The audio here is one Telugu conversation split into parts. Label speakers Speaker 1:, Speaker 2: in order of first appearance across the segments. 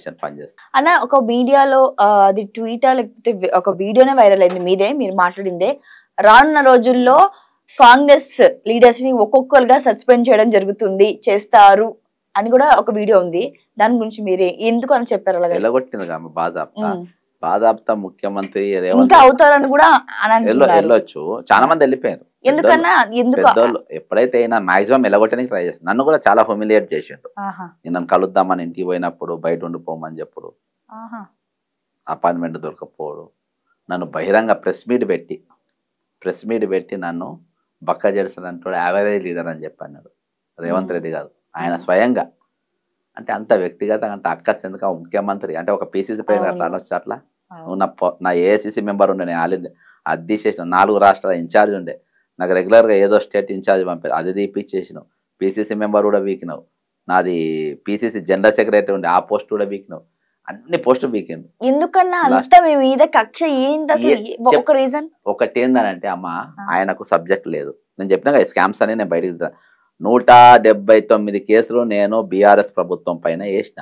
Speaker 1: పనిచేస్తుంది
Speaker 2: అన్న ఒక మీడియాలో ఆ, అది ట్వీటా లేకపోతే వి- ఒక వీడియోనే వైరల్ అయింది మీదే మీరు మాట్లాడిందే రానున్న రోజుల్లో కాంగ్రెస్ లీడర్స్ ని ఒక్కొక్కరుగా సస్పెండ్ చేయడం జరుగుతుంది చేస్తారు అని కూడా ఒక వీడియో ఉంది దాని గురించి మీరే ఎందుకు అని చెప్పారు అలాగే
Speaker 1: వెళ్ళగొట్టింది ఆమె బాధాప్త
Speaker 2: ఉమ్.
Speaker 1: బాధాప్త ముఖ్యమంత్రి రేవంత్
Speaker 2: ఇంకా అవుతారని కూడా అని
Speaker 1: వెళ్ళ
Speaker 2: అంటున్నారు
Speaker 1: వెళ్ళొచ్చు చాలా మంది వెళ్ళిపోయారు
Speaker 2: ఎందుకన్నా ఎందుకు
Speaker 1: పెద్దోళ్ళు ఎప్పుడైతే అయినా మాక్సిమం వెళ్ళగొట్టడానికి ట్రై చేస్తాను నన్ను కూడా చాలా హ్యూమిలియేట్ చేసిండు
Speaker 2: ఆహా,
Speaker 1: నేను నన్ను కలుద్దామని ఇంటికి పోయినప్పుడు బయట ఉండిపోమని చెప్పుడు
Speaker 2: ఆహా.
Speaker 1: అపాయింట్మెంట్ దొరకపోవడం నన్ను బహిరంగ ప్రెస్ మీట్ పెట్టి ప్రెస్ మీట్ పెట్టి నన్ను బక్క జెడ్సన్ అంటాడు యావరేజ్ లీడర్ అని చెప్పన్నాడు రేవంత్
Speaker 2: Hmm.
Speaker 1: రెడ్డి గారు ఆయన స్వయంగా అంటే అంత వ్యక్తిగతంగా అంటే అక్కస్ ఎందుకు ముఖ్యమంత్రి అంటే ఒక పీసీసీ ప్లేయర్ అట్లా
Speaker 2: అవును.
Speaker 1: అనొచ్చు అట్లా
Speaker 2: అవును.
Speaker 1: నువ్వు నా పొ- నా ఏఐసిసి మెంబర్ ఉండే నేను ఆల్ ఇండియా అది తీసేసిన నాలుగు రాష్ట్రాల ఇన్ఛార్జ్ ఉండే నాకు రెగ్యులర్గా ఏదో స్టేట్ ఇన్ఛార్జ్ పంపారు అది తీపిచ్చేసినావు పీసీసీ మెంబర్ కూడా వీకినావు నాది పీసీసీ జనరల్ సెక్రటరీ ఉండే ఆ పోస్ట్ కూడా వీకినావు అన్ని పోస్టులు వీకిండు
Speaker 2: ఎందుకన్నా
Speaker 1: Last-
Speaker 2: అంత మీ మీద కక్ష ఏంటి అసలు
Speaker 1: ఏ-
Speaker 2: ఏ- ఒక రీజన్
Speaker 1: ఒకటి ఏందనంటే అమ్మ
Speaker 2: ఆ.
Speaker 1: ఆయనకు సబ్జెక్ట్ లేదు నేను చెప్పిన కదా స్కామ్స్ అని నేను బయటికి తీస్తా. నూట డెబ్బై తొమ్మిది కేసులు నేను బీఆర్ఎస్ ప్రభుత్వం పైన వేసిన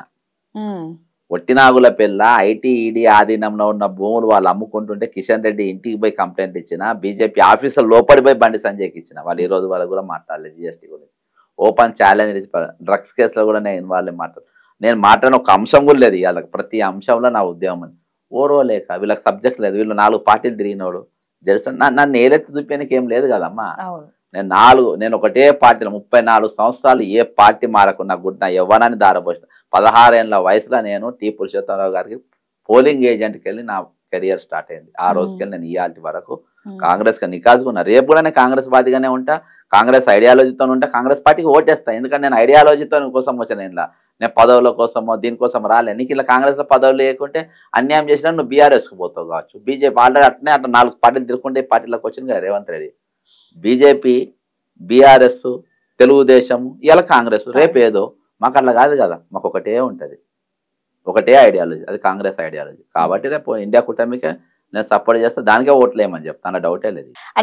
Speaker 1: ఒట్టినాగుల పిల్ల ఐటీ ఈడీ ఆధీనంలో ఉన్న భూములు వాళ్ళు అమ్ముకుంటుంటే కిషన్ రెడ్డి ఇంటికి పోయి కంప్లైంట్ ఇచ్చిన బీజేపీ ఆఫీసర్ లోపలి పోయి బండి సంజయ్కి ఇచ్చిన వాళ్ళు ఈ రోజు వాళ్ళకు కూడా మాట్లాడలేదు జిఎస్టీ గురించి ఓపెన్ ఛాలెంజ్ డ్రగ్స్ కేసులో కూడా నేను ఇన్వాల్వ్ మాట్లాడు నేను మాట్లాడిన ఒక అంశం కూడా లేదు వాళ్ళకి ప్రతి అంశంలో నా ఉద్యమం అని ఓరో లేక వీళ్ళకి సబ్జెక్ట్ లేదు వీళ్ళు నాలుగు పార్టీలు తిరిగినోడు జెల్సన్ నా- నన్ను ఏదెత్తి చూపించడానికి ఏం లేదు కదమ్మా
Speaker 2: అవును
Speaker 1: నేను నాలుగు నేను ఒకటే పార్టీలో ముప్పై నాలుగు సంవత్సరాలు ఏ పార్టీ మారకు నా గుడ్ నా యవ్వనాన్ని దారపోసిన పదహారేళ్ల వయసులో నేను టి పురుషోత్తమరావు గారికి పోలింగ్ ఏజెంట్కి వెళ్ళి నా కెరియర్ స్టార్ట్ అయింది ఆ
Speaker 2: Hmm.
Speaker 1: రోజుకెళ్ళి నేను ఇయాల్టి వరకు
Speaker 2: ఉమ్.
Speaker 1: కాంగ్రెస్ కి నికాజుకున్నా రేపు కూడా నేను కాంగ్రెస్ బాధిగానే ఉంటా కాంగ్రెస్ ఐడియాలజీతో ఉంటా కాంగ్రెస్ పార్టీకి ఓటేస్తా ఎందుకంటే నేను ఐడియాలజీతో కోసం వచ్చాను ఇలా నేను పదవుల కోసమో దీనికోసం రాలే నీకు ఇలా కాంగ్రెస్ లో పదవులు లేకుంటే అన్యాయం చేసినా నువ్వు బీఆర్ఎస్ కు పోతావు కావచ్చు బీజేపీ ఆల్రెడీ అట్నే అట్లా నాలుగు పార్టీలు తిరుగుకుంటే ఈ పార్టీలోకి వచ్చింది కదా రేవంత్ రెడ్డి బీజేపీ బీఆర్ఎస్ తెలుగుదేశం ఇలా కాంగ్రెస్ రేపు ఏదో మాకు అట్లా కాదు కదా మాకు ఒకటే ఉంటది ఒకటే ఐడియాలజీ అది కాంగ్రెస్ ఐడియాలజీ కాబట్టి రేపు ఇండియా కూటమికే నేను సపోర్ట్ చేస్తే దానికే ఓట్లు వేయమని చెప్తాను డౌటే లేదు